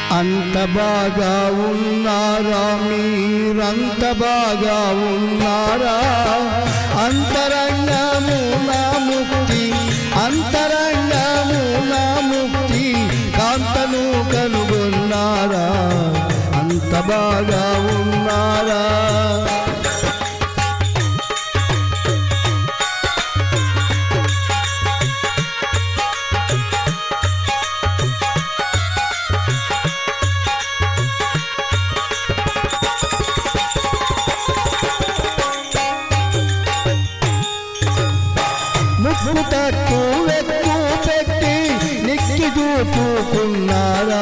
అంత బాగా ఉన్నారా మీరంత బాగా ఉన్నారా అంతరంగము నా ముక్తి అంతరంగము నా ముక్తి కాంతను కనుగొన్నారా అంత బాగా ఉన్నారా ముక్కు తట్టు వెక్కు పెట్టి నిక్కి చూపుకున్నారా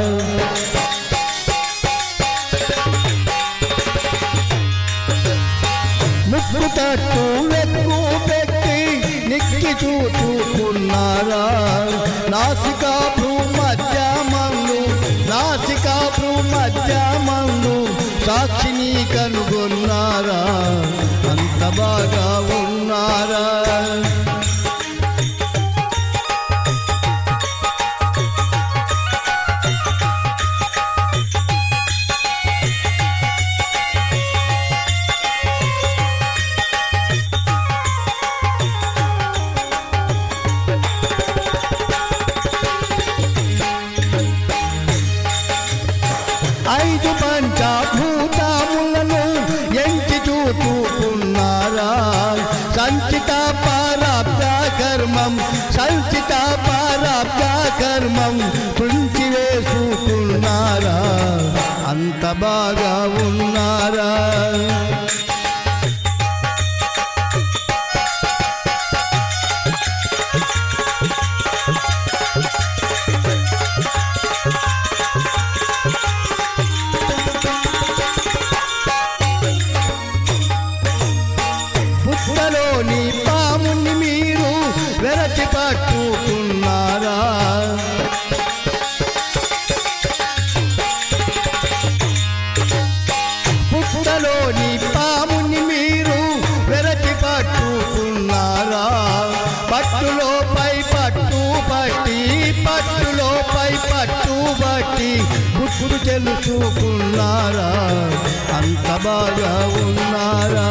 ముక్కు తట్టు వెక్కు పెట్టి నిక్కి చూపుకున్నారా నాసికా మధ్య మందు నాసికా మధ్య మందు సాక్షిని కనుగొన్నారా అంత బాగా ఉన్నారా ఐదు పంచభూతములను ఎంచి చూపుకున్నారా సంచిత పారాబ్ద కర్మం సంచిత పారాబ్ద కర్మం తుంచి వేసుకున్నారా అంత బాగా ఉన్నారా పుట్టలోని పాముని మీరు వెరచి పట్టుకున్నారా పుట్టలోని పాముని మీరు వెరచి పట్టుకున్నారా పట్టులో పై పట్టు పట్టి పట్టులో పై పట్టు పట్టి గుట్టు తెలుసుకున్నారా అంత బాగా ఉన్నారా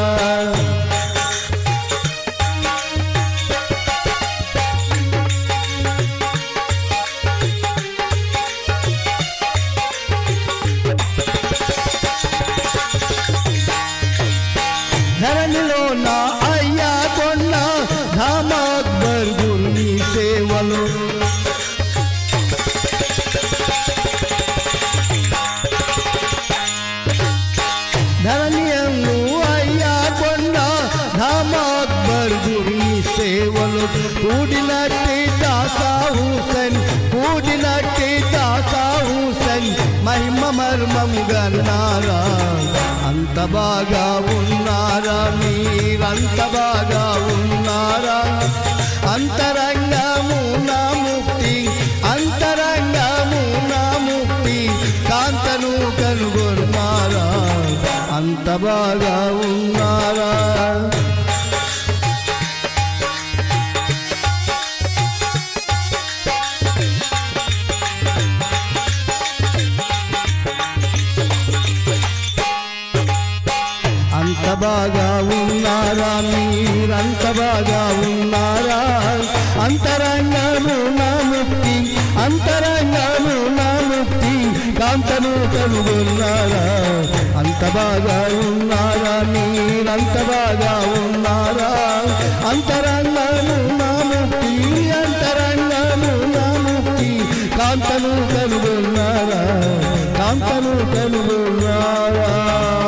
ధరణిలో నా అయ్యా కొన్న ధామాక్బర్ గురుని సేవలు ధరణియందు అయ్యా కొన్న ధామాక్బర్ గురుని సేవలు కూడినట్టి దాసా హుసన్ కూడినట్టి దాసా హుసన్ మహిమ మర్మము గన్నారా అంత బాగా ఉన్నారా మీరంత బాగా ఉన్నారా అంతరంగము నా ముక్తి అంతరంగము నా ముక్తి కాంతను కనుగొన్నారా అంత బాగా ఉన్నారా అంత బాగా ఉన్నారా మీరంత బాగా ఉన్నారా అంతరంగము నా ముక్తి అంతరంగము నా ముక్తి కాంతను కనుగొన్నారా అంత బాగా ఉన్నారా మీరంత బాగా ఉన్నారా అంతరంగము నా ముక్తి అంతరంగము నా ముక్తి కాంతను కనుగొన్నారా కాంతను కనుగొన్నారా